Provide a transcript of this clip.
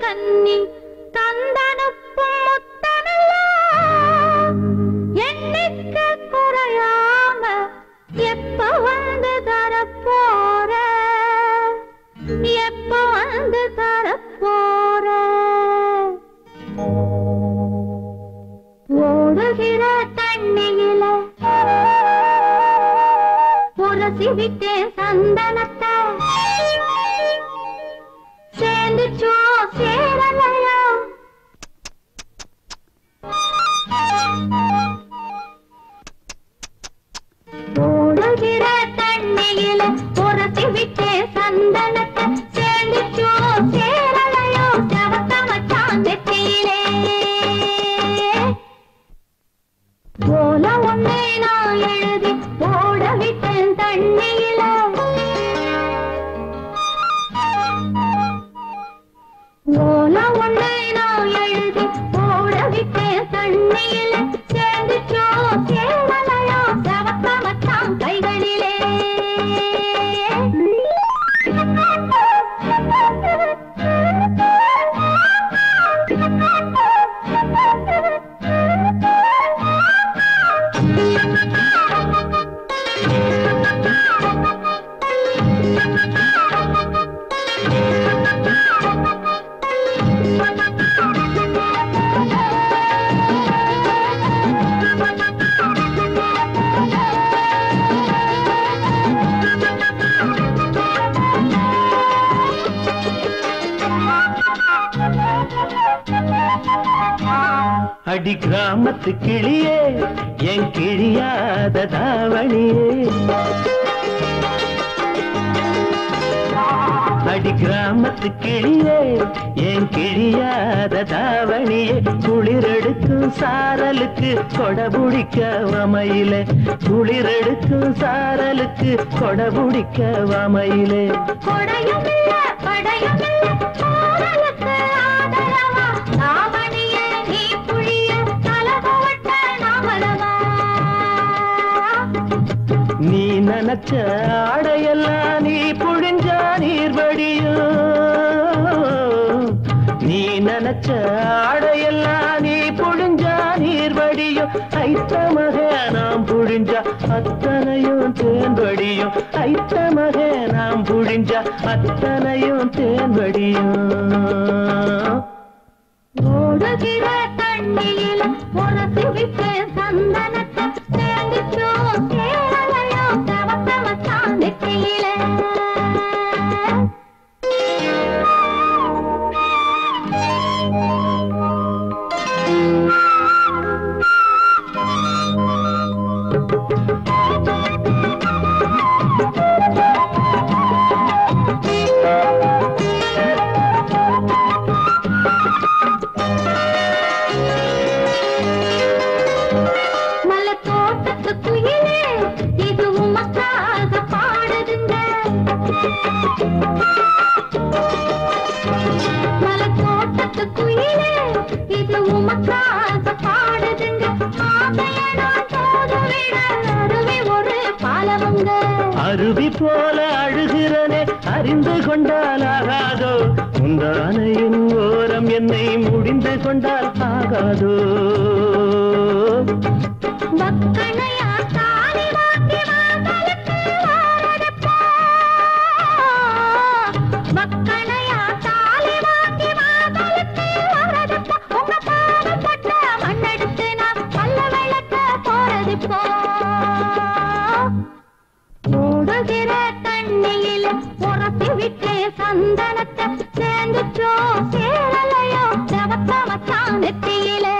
கன்னி தந்தனுப்பும் முத்தமெல்லாம் எண்ணிக்க குறையாம எப்ப வந்து தரப்போற எப்ப வந்து தரப்போற ஓடுகிற தண்ணியில உரசி விட்டேன் சந்தனத்தை சேர்ந்துச்சோ சேரலையோ ஓடுகிற தண்ணியில உரசி விட்டேன் சந்தனத்தை சேர்ந்துச்சோ சேரலையோ செவத்த மச்சான் நெத்தியிலே போல ஒன்னே நான் எழுதி போட விட்டேன் தண்ணியில ஓல ஒன்னை நான் எழுதி போட விட்டேன் தண்ணியில சேர்ந்துச்சோ சேவலையோ செவக்க மச்சான் கைகளிலே அடி கிராமத்து கிளியே என் கிழியாத தாவணியே அடி கிராமத்து கிளியே என் கிழியாத தாவணியே குளிரெடுக்கும் சாரலுக்கு கொடபுடிக்க வமையிலே குளிரெடுக்கும் சாரலுக்கு கொடபுடிக்க வமையிலே கொடையும் இல்ல படையும் இல்ல காதலுக்கு ஆதரவா தாவணிய நீ புழிய கலகவட்ட நாமலவா நீ நினைச்ச ஆடையெல்லாம் நீ புழிஞ்சா நீர் வடியும் நீ நினைச்ச ஆடையெல்லாம் நீ புழிஞ்சா நீர் வடியும் ஐத்தமக நாம் புழிஞ்சா அத்தனையும் தேன் வடியும் ஐத்தமக நாம் புழிஞ்சா அத்தனையும் தேன் வடியும் ஓடுகிற தண்ணியில உரசி விட்டேன் சந்தனத்தை சேர்ந்துச்சோ சேரலையோ செவத்த மச்சான் நெத்தியிலே மலை தோட்டத்து குயிலே இது உமக்காக பாடுதுங்க மலை தோட்டத்து குயிலே இது உமக்காக பாடுதுங்க ஆசைய நான் தோதுவிட அருவி ஒரு பாலவங்க அருவி போல அழுகிறனே அறிந்து கொண்டால் ஆகாதோ முந்தானையின் ஓரம் என்னை முடிந்து கொண்டால் ஆகாதோ வக்கணையா தாலி வாங்கி வாசலுக்கு வாரதப்பா. வக்கணையா தாலி வாங்கி வாசலுக்கு வாரதப்பா. உங்க பாவப்பட்ட மண்ணெடுத்து நான் பல்ல விளக்க போறதுப்பா. ஓடுகிற தண்ணியில உரசி விட்டு சந்தனத்தை சேர்ந்துச்சோ சேரலையோ செவத்த மச்சான் நெத்தியிலே